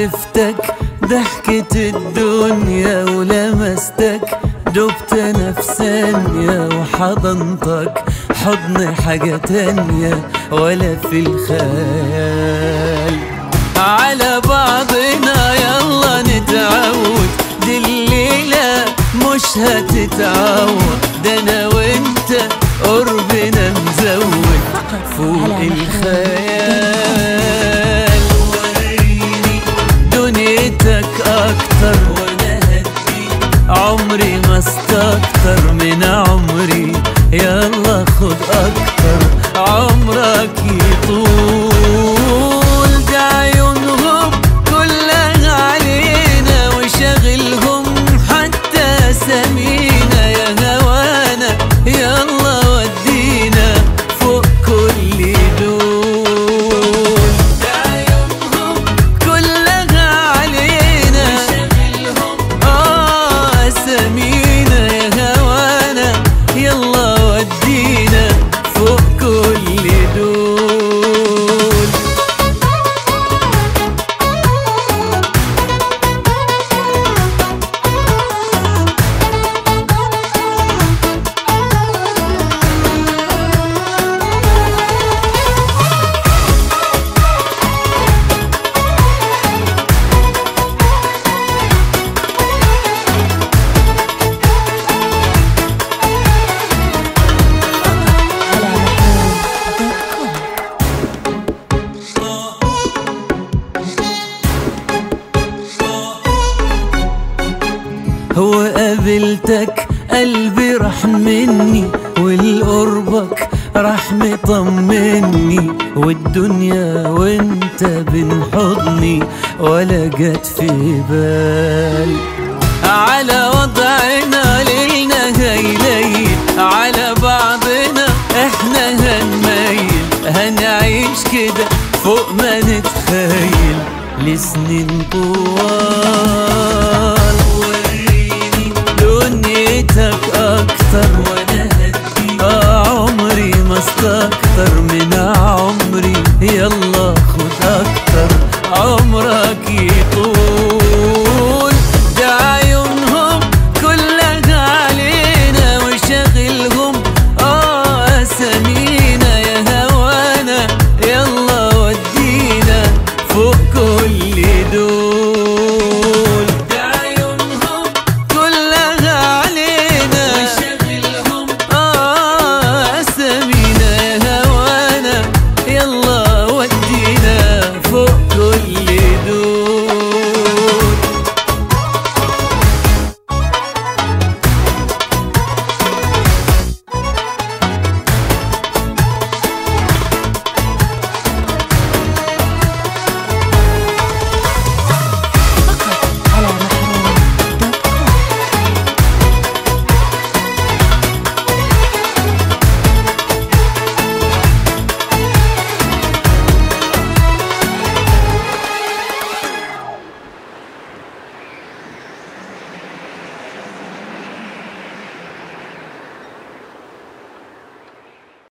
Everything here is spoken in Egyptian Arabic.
عرفتك ضحكة الدنيا ولمستك دبت نفسانية وحضنتك حضن حاجة تانية ولا في الخيال على بعضنا يلا نتعود دي الليلة مش هتتعود ده انا وانت قربنا مزود فوق الخيال وريني دنيتك اكتر وانا هديك عمري ما استكتر من عمري يلا خد اكتر عمرك يطول ده عيونهم كلها علينا وشغلهم حتى سمينا يا هوانا يلا ودينا فوق كل دول ده عيونهم كلها علينا وشغلهم اه سمينا يا هوانا يلا ودينا فوق كل دول هو قابلتك قلبي راح مني والقربك راح مطمني والدنيا وانت بين حضني ولا جت في بال على وضعنا ليلنا هيليل على بعضنا احنا هنميل هنعيش كده فوق ما نتخيل لسنين طوال وريني دنيتك اكتر وانا هديك آه عمري ما استكتر من عمري يلا